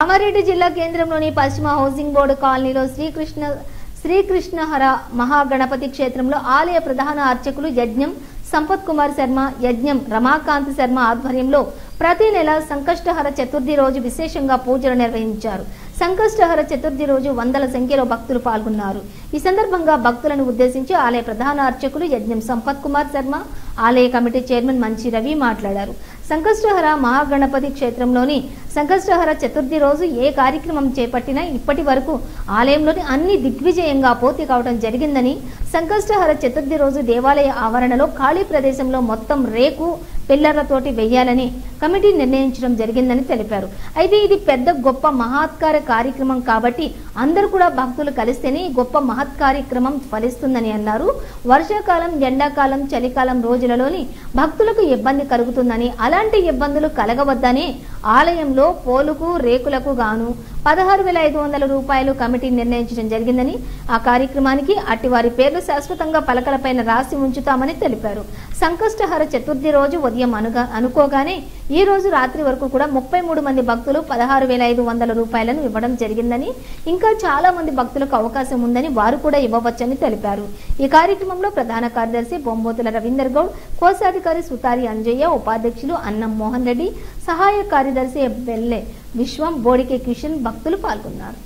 కామారెడ్డి జిల్లా కేంద్రంలోని పశ్చిమ హౌసింగ్ బోర్డు కాలనీలో శ్రీకృష్ణ శ్రీకృష్ణహర మహాగణపతి క్షేత్రంలో ఆలయ ప్రధాన అర్చకులు యజ్ఞం సంపత్ కుమార్ శర్మ యజ్ఞం రమాకాంత్ శర్మ ఆధ్వర్యంలో ప్రతి నెల సంకష్టహర చతుర్థి రోజు విశేషంగా పూజలు నిర్వహించారు సంకష్టహర చతుర్థి రోజు వందల సంఖ్యలో భక్తులు పాల్గొన్నారు ఈ సందర్భంగా భక్తులను ఉద్దేశించి ఆలయ ప్రధాన అర్చకులు యజ్ఞం సంపత్ కుమార్ శర్మ ఆలయ కమిటీ చైర్మన్ మంచి రవి మాట్లాడారు సంకష్టహర మహాగణపతి క్షేత్రంలోని సంకష్టహర చతుర్థి రోజు ఏ కార్యక్రమం చేపట్టినా ఇప్పటి వరకు ఆలయంలోని అన్ని దిగ్విజయంగా పూర్తి కావడం జరిగిందని సంకష్టహర చతుర్థి రోజు దేవాలయ ఆవరణలో ఖాళీ ప్రదేశంలో మొత్తం రేకు పిల్లర్లతోటి వెయ్యాలని కమిటీ నిర్ణయించడం జరిగిందని తెలిపారు అయితే ఇది పెద్ద గొప్ప మహత్కార కార్యక్రమం కాబట్టి అందరూ కూడా భక్తులు కలిస్తేనే ఈ గొప్ప మహత్ కార్యక్రమం ఫలిస్తుందని అన్నారు వర్షాకాలం ఎండాకాలం చలికాలం రోజులలోని భక్తులకు ఇబ్బంది కలుగుతుందని అలాంటి ఇబ్బందులు కలగవద్దని ఆలయంలో పోలుకు రేకులకు గాను పదహారు వేల ఐదు వందల రూపాయలు కమిటీ నిర్ణయించడం జరిగిందని ఆ కార్యక్రమానికి అట్టివారి పేర్లు శాశ్వతంగా పలకలపైన రాసి ఉంచుతామని తెలిపారు సంకష్టహర చతుర్థి రోజు ఉదయం అనుగా అనుకోగానే ఈ రోజు రాత్రి వరకు కూడా ముప్పై మూడు మంది భక్తులు పదహారు వేల ఐదు వందల రూపాయలను ఇవ్వడం జరిగిందని ఇంకా చాలా మంది భక్తులకు అవకాశం ఉందని వారు కూడా ఇవ్వవచ్చని తెలిపారు ఈ కార్యక్రమంలో ప్రధాన కార్యదర్శి బొంబోతుల రవీందర్ గౌడ్ కోశాధికారి సుతారి అంజయ్య ఉపాధ్యక్షులు అన్నం మోహన్ రెడ్డి సహాయ కార్యదర్శి బెల్లె విశ్వం బోడికే కిషన్ భక్తులు పాల్గొన్నారు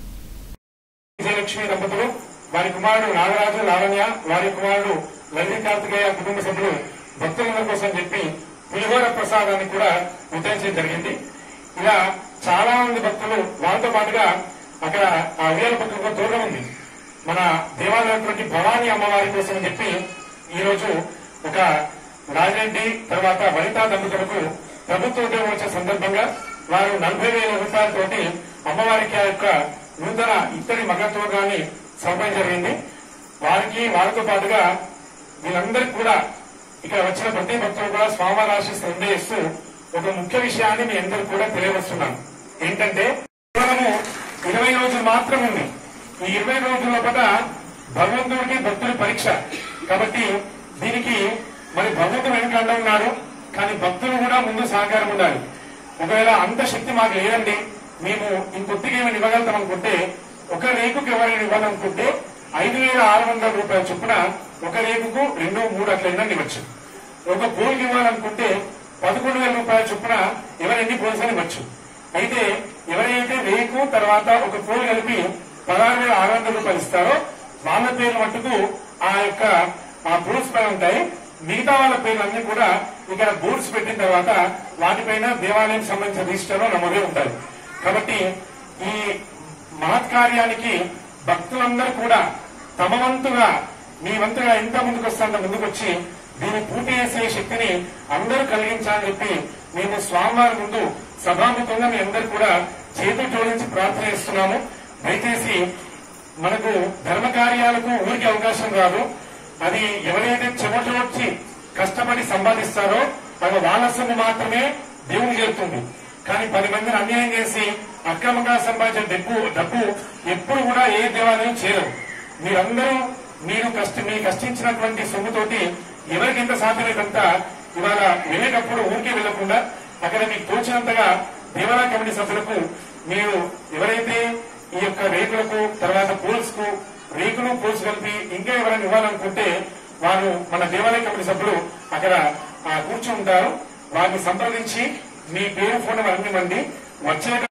విజయలక్ష్మి దంపతులు వారి కుమారుడు నాగరాజు లావణ్య వారి కుమారుడు లలిత కార్తికేయ కుటుంబ సభ్యులు భక్తులందరి కోసం చెప్పి పులిహోర ప్రసాదాన్ని కూడా వితరించడం జరిగింది ఇలా చాలా మంది భక్తులు వారితో పాటుగా అక్కడ ఆ ఉయ్యాల పక్కన దూరం ఉంది మన దేవాలయటువంటి భవానీ అమ్మవారి కోసం అని చెప్పి ఈ రోజు ఒక రాజరెడ్డి తర్వాత వనితా దంపతులకు ప్రభుత్వ ఉద్యోగం వచ్చే సందర్భంగా వారు నలభై వేల రూపాయలతోటి అమ్మవారికి ఆ యొక్క నూతన ఇత్తడి మగత్వాన్ని సమర్పణ జరిగింది వారికి వారితో పాటుగా వీళ్ళందరికీ కూడా ఇక్కడ వచ్చిన ప్రతి భక్తులు కూడా స్వామివారి ఆశీస్సు అందజేస్తూ ఒక ముఖ్య విషయాన్ని మీ అందరికీ కూడా తెలియవస్తున్నాను ఏంటంటే కేవలము ఇరవై రోజులు మాత్రం ఉంది ఈ ఇరవై రోజుల లోపల భగవంతుడికి భక్తుడి పరీక్ష కాబట్టి దీనికి మరి భగవంతుడు వెనకాల ఉన్నారు కానీ భక్తులు కూడా ముందు సహకారం ఉండాలి ఒకవేళ అంత శక్తి మాకు లేదండి మేము ఇంకొద్దిగా ఏమైనా ఇవ్వగలుగుతాం అనుకుంటే ఒక రేకుకి ఎవరైనా ఇవ్వాలనుకుంటే ఐదు వేల ఆరు వందల రూపాయల చొప్పున ఒక రేకుకు రెండు మూడు అట్లయినా ఇవ్వచ్చు ఒక పోల్కి ఇవ్వాలనుకుంటే పదకొండు వేల రూపాయల చొప్పున ఎవరు ఎన్ని పోల్స్ అని ఇవ్వచ్చు అయితే ఎవరైతే రేకు తర్వాత ఒక పోల్ కలిపి పదహారు వేల ఆరు వందల రూపాయలు ఇస్తారో వాళ్ళ పేరు మట్టుకు ఆ యొక్క ఆ బూట్స్ పైన ఉంటాయి మిగతా వాళ్ళ పేర్లు అన్ని కూడా ఇక్కడ బూట్స్ పెట్టిన తర్వాత వాటిపైన దేవాలయం సంబంధించిన రిజిస్టర్ నమోదే ఉంటాయి కాబట్టి ఈ మహత్ కార్యానికి భక్తులందరూ కూడా తమ వంతుగా మీ వంతుగా ఎంత ముందుకు వస్తారో ముందుకొచ్చి దీన్ని పూర్తి చేసే శక్తిని అందరూ కలిగించాలని చెప్పి మేము స్వామివారి ముందు సభాముఖంగా మీ అందరూ కూడా చేతులు జోడించి ప్రార్థన చేస్తున్నాము దయచేసి మనకు ధర్మ కార్యాలకు ఊరికి అవకాశం రాదు అది ఎవరైతే చెమటోడ్చి కష్టపడి సంపాదిస్తారో అది వాళ్ళ సొమ్ము మాత్రమే దేవుని చేరుతుంది కానీ పది మందిని అన్యాయం చేసి అక్రమంగా సంపాదించే డబ్బు డబ్బు ఎప్పుడు కూడా ఏ దేవాలయం చేరదు మీరందరూ మీరు కష్ట మీ కష్టించినటువంటి సొమ్ముతోటి ఎవరికి ఎంత సాధ్యమైనంత ఇవాళ వెళ్ళేటప్పుడు ఊరికే వెళ్లకుండా అక్కడ మీకు తోచినంతగా దేవాలయ కమిటీ సభ్యులకు మీరు ఎవరైతే ఈ యొక్క రేకులకు తర్వాత పోల్స్ కు రేకులు పోల్స్ కలిపి ఇంకా ఎవరైనా ఇవ్వాలనుకుంటే వారు మన దేవాలయ కమిటీ సభ్యులు అక్కడ ఆ, కూర్చుని ఉంటారు వారిని సంప్రదించి మీ పేరు ఫోన్ నెంబర్ అన్ని మంది వచ్చే